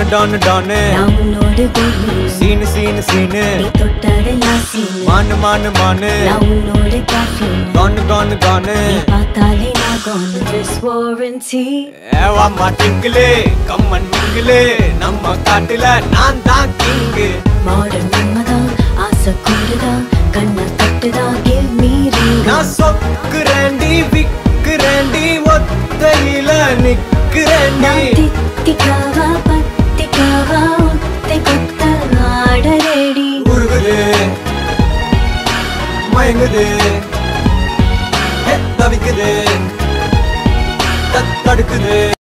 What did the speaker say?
டானு டானு நான் உன்னோடு கோலு சீனு சீனு சீனு நீ தொட்டதெல்லாம் சீனு மானு மானு மானு நான் உன்னோடு காஃபின் கானு கானு கானு நீ பார்த்தாலே நான் gone this warranty ஏவா மாட்டிங்களே கம்மன் மிங்களே நம்ம காட்டுல நான் தான் கிங்கு மாடர்ன் நம்மதான் ஆசை கூடுதான் கண்ணை தட்டுதான் give me ring நான் சொக்குறேன்டி விக்குறேன்டி ஒத்தையில நிக்கிறேன்டி நான் தித்திக்காவா பத்திக்காவா உத்தை கொத்த ஆட ரெடி உருகுது மயங்குது ஹே, தவிக்குது தத்தடுக்குது